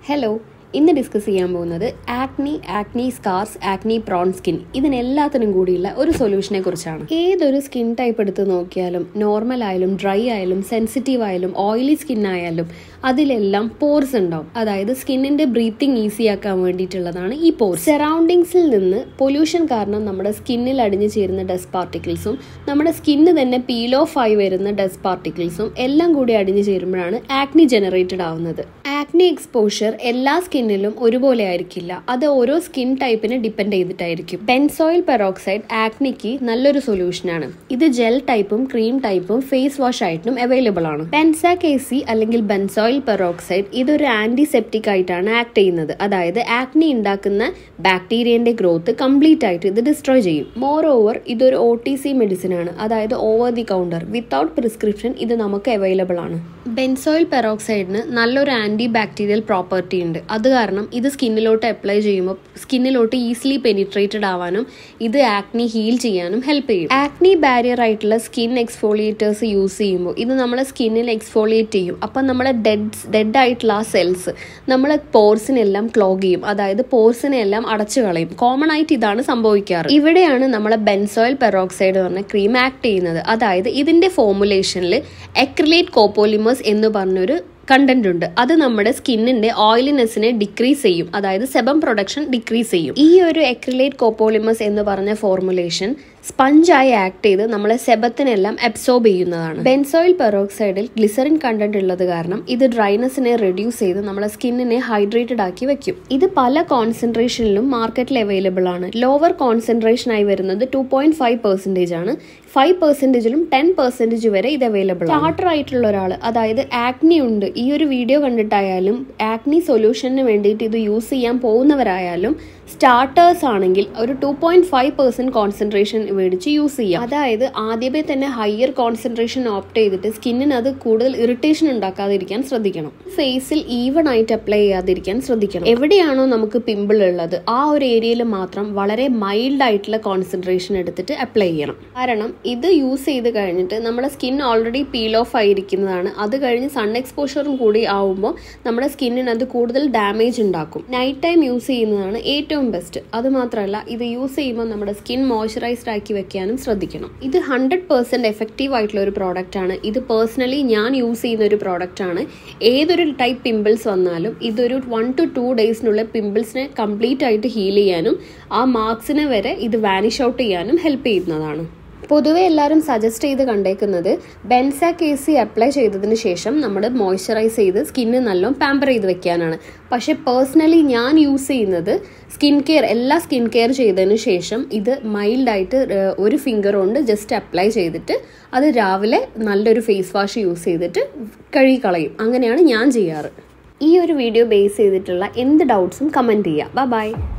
hello ഇന്ന് discuss ചെയ്യാൻ പോകുന്നത് acne acne scars acne prone skin ഇതിനെല്ലാത്തിനും കൂടിയുള്ള ഒരു സൊല്യൂഷനെ കുറിച്ചാണ് ഏതൊരു സ്കിൻ ടൈപ്പ് എടുത്ത് നോക്കിയാലും നോർമൽ ആയാലും ഡ്രൈ ആയാലും സെൻസിറ്റീവ് ആയാലും ഓയിലി സ്കിൻ ആയാലും അതിലെല്ലാം പോർസ് ഉണ്ടാവും അതായത് സ്കിന്നിന്റെ ബ്രീത്തിങ് ഈസി ആക്കാൻ വേണ്ടിയിട്ടുള്ളതാണ് ഈ പോർസ് സറൗണ്ടിങ്സിൽ നിന്ന് പൊല്യൂഷൻ കാരണം നമ്മുടെ സ്കിന്നിൽ അടിഞ്ഞു ചേരുന്ന ഡസ്റ്റ് പാർട്ടിക്കിൾസും നമ്മുടെ സ്കിന്ന് തന്നെ പീൽ ഓഫ് ആയി വരുന്ന ഡസ്റ്റ് പാർട്ടിക്കിൾസും എല്ലാം കൂടി അടിഞ്ഞു ചേരുമ്പോഴാണ് ആക്നി ജനറേറ്റഡ് ആവുന്നത് ആക്നി എക്സ്പോഷർ എല്ലാ സ്കിന്നിലും ഒരുപോലെ ആയിരിക്കില്ല അത് ഓരോ സ്കിൻ ടൈപ്പിന് ഡിപ്പെൻഡ് ചെയ്തിട്ടായിരിക്കും ബെൻസോയിൽ പെറോക്സൈഡ് ആക്നിക്ക് നല്ലൊരു സൊല്യൂഷനാണ് ഇത് ജെൽ ടൈപ്പും ക്രീം ടൈപ്പും ഫേസ് വാഷ് ആയിട്ടും അവൈലബിൾ ആണ് ബെൻസാക്കേസി അല്ലെങ്കിൽ ബെൻസോയിൽ പെറോക്സൈഡ് ഇതൊരു ആന്റിസെപ്റ്റിക് ആയിട്ടാണ് ആക്ട് ചെയ്യുന്നത് അതായത് ആക്നി ഉണ്ടാക്കുന്ന ബാക്ടീരിയന്റെ ഗ്രോത്ത് കംപ്ലീറ്റ് ആയിട്ട് ഇത് ഡിസ്ട്രോയ് ചെയ്യും മോർ ഓവർ ഇതൊരു ഒ ടി സി മെഡിസിൻ ആണ് അതായത് over the counter without prescription ഇത് നമുക്ക് അവൈലബിൾ ആണ് ബെൻസോയിൽ പെറോക്സൈഡിന് നല്ലൊരു ആന്റി ബാക്ടീരിയൽ പ്രോപ്പർട്ടി ഉണ്ട് അത് കാരണം ഇത് സ്കിന്നിലോട്ട് അപ്ലൈ ചെയ്യുമ്പോൾ സ്കിന്നിലോട്ട് ഈസിലി പെനിട്രേറ്റഡ് ആവാനും ഇത് ആക്നി ഹീൽ ചെയ്യാനും ഹെൽപ്പ് ചെയ്യും ആക്നി ബാരിയർ ആയിട്ടുള്ള സ്കിൻ എക്സ്ഫോളിയേറ്റേഴ്സ് യൂസ് ചെയ്യുമ്പോൾ ഇത് നമ്മളെ സ്കിന്നിൽ എക്സ്ഫോളിയേറ്റ് ചെയ്യും അപ്പം നമ്മളെ ഡെഡ് ഡെഡ് ആയിട്ടുള്ള ആ സെൽസ് നമ്മളെ പോർസിനെല്ലാം ക്ലോഗ് ചെയ്യും അതായത് പോർസിനെ എല്ലാം അടച്ചു കളയും കോമൺ ആയിട്ട് ഇതാണ് സംഭവിക്കാറ് ഇവിടെയാണ് നമ്മളെ ബെൻസോയിൽ പെറോക്സൈഡ് പറഞ്ഞ ക്രീം ആക്ട് ചെയ്യുന്നത് അതായത് ഇതിന്റെ ഫോർമുലേഷനിൽ എക്രിലേറ്റ് കോപ്പോലിമേഴ്സ് എന്ന് പറഞ്ഞൊരു കണ്ടന്റ് ഉണ്ട് അത് നമ്മുടെ സ്കിന്നിന്റെ ഓയിലിനെസ്സിനെ ഡിക്രീസ് ചെയ്യും അതായത് സെബം പ്രൊഡക്ഷൻ ഡിക്രീസ് ചെയ്യും ഈ ഒരു എക്രിലേറ്റ് കോപ്പോളിമസ് എന്ന് പറഞ്ഞ ഫോർമുലേഷൻ സ്പഞ്ചായി ആക്ട് ചെയ്ത് നമ്മളെ സെബത്തിനെല്ലാം അബ്സോർബ് ചെയ്യുന്നതാണ് ബെൻസോയിൽ പെറോക്സൈഡിൽ ഗ്ലിസറിൻ കണ്ടന്റ് ഉള്ളത് കാരണം ഇത് ഡ്രൈനസിനെ റെഡ്യൂസ് ചെയ്ത് നമ്മളെ സ്കിന്നിനെ ഹൈഡ്രേറ്റഡ് ആക്കി വെക്കും ഇത് പല കോൺസെൻട്രേഷനിലും മാർക്കറ്റിൽ അവൈലബിൾ ആണ് ലോവർ കോൺസെൻട്രേഷൻ ആയി വരുന്നത് ടു പോയിന്റ് ഫൈവ് പെർസെന്റേജ് ആണ് ഫൈവ് പെർസെന്റേജിലും ടെൻ പെർസെന്റേജ് വരെ ഇത് അവൈലബിൾ സ്റ്റാർട്ടർ ആയിട്ടുള്ള ഒരാൾ അതായത് ആക്നി ഉണ്ട് ഈ ഒരു വീഡിയോ കണ്ടിട്ടായാലും ആക്നി സൊല്യൂഷന് വേണ്ടിയിട്ട് ഇത് യൂസ് ചെയ്യാൻ പോകുന്നവരായാലും സ്റ്റാർട്ടേഴ്സ് ആണെങ്കിൽ ഒരു two point five percent concentration മേടിച്ച് യൂസ് ചെയ്യാം അതായത് ആദ്യമേ തന്നെ ഹയർ കോൺസെൻട്രേഷൻ ഓപ്റ്റ് ചെയ്തിട്ട് സ്കിന്നിന് അത് കൂടുതൽ ഇറിറ്റേഷൻ ഉണ്ടാക്കാതിരിക്കാൻ ശ്രദ്ധിക്കണം ഫേസിൽ ഈവൺ ആയിട്ട് അപ്ലൈ ചെയ്യാതിരിക്കാൻ ശ്രദ്ധിക്കണം എവിടെയാണോ നമുക്ക് പിമ്പിൾ ഉള്ളത് ആ ഒരു ഏരിയയിൽ മാത്രം വളരെ മൈൽഡ് ആയിട്ടുള്ള കോൺസെൻട്രേഷൻ എടുത്തിട്ട് അപ്ലൈ ചെയ്യണം കാരണം ഇത് യൂസ് ചെയ്ത് കഴിഞ്ഞിട്ട് നമ്മുടെ സ്കിൻ ഓൾറെഡി പീൽ ഓഫ് ആയിരിക്കുന്നതാണ് അത് കഴിഞ്ഞ് സൺ എക്സ്പോഷറും കൂടി ആവുമ്പോൾ നമ്മുടെ സ്കിന്നിന് അത് കൂടുതൽ ഡാമേജ് ഉണ്ടാക്കും നൈറ്റ് ടൈം യൂസ് ചെയ്യുന്നതാണ് ഏറ്റവും ബെസ്റ്റ് അത് മാത്രമല്ല ഇത് യൂസ് ചെയ്യുമ്പോൾ നമ്മുടെ സ്കിൻ മോയ്സ്ചറൈസ്ഡ് ആക്കി വെക്കാനും ശ്രദ്ധിക്കണം ഇത് ഹൺഡ്രഡ് പെർസെന്റ് എഫക്റ്റീവ് ആയിട്ടുള്ള ഒരു പ്രോഡക്റ്റ് ആണ് ഇത് പേഴ്സണലി ഞാൻ യൂസ് ചെയ്യുന്ന ഒരു പ്രോഡക്റ്റ് ആണ് ഏതൊരു ടൈപ്പ് പിമ്പിൾസ് വന്നാലും ഇതൊരു വൺ ടു ടു ഡേയ്സിനുള്ളിൽ പിമ്പിൾസിനെ കംപ്ലീറ്റ് ആയിട്ട് ഹീൽ ചെയ്യാനും ആ മാർക്സിനെ വരെ ഇത് വാനിഷ് ഔട്ട് ചെയ്യാനും ഹെൽപ്പ് ചെയ്യുന്നതാണ് പൊതുവെ എല്ലാവരും സജസ്റ്റ് ചെയ്ത് കണ്ടേക്കുന്നത് ബെൻസ കേസി അപ്ലൈ ചെയ്തതിന് ശേഷം നമ്മൾ മോയ്സ്ചറൈസ് ചെയ്ത് സ്കിന്ന് നല്ലോണം പാമ്പർ ചെയ്ത് വെക്കാനാണ് പക്ഷെ പേഴ്സണലി ഞാൻ യൂസ് ചെയ്യുന്നത് സ്കിൻ കെയർ എല്ലാ സ്കിൻ കെയർ ചെയ്തതിന് ശേഷം ഇത് മൈൽഡായിട്ട് ഒരു ഫിംഗർ കൊണ്ട് ജസ്റ്റ് അപ്ലൈ ചെയ്തിട്ട് അത് രാവിലെ നല്ലൊരു ഫേസ് വാഷ് യൂസ് ചെയ്തിട്ട് കഴുകി കളയും അങ്ങനെയാണ് ഞാൻ ചെയ്യാറ് ഈ ഒരു വീഡിയോ ബേസ് ചെയ്തിട്ടുള്ള എന്ത് ഡൗട്ട്സും കമൻറ്റ് ചെയ്യുക ബൈ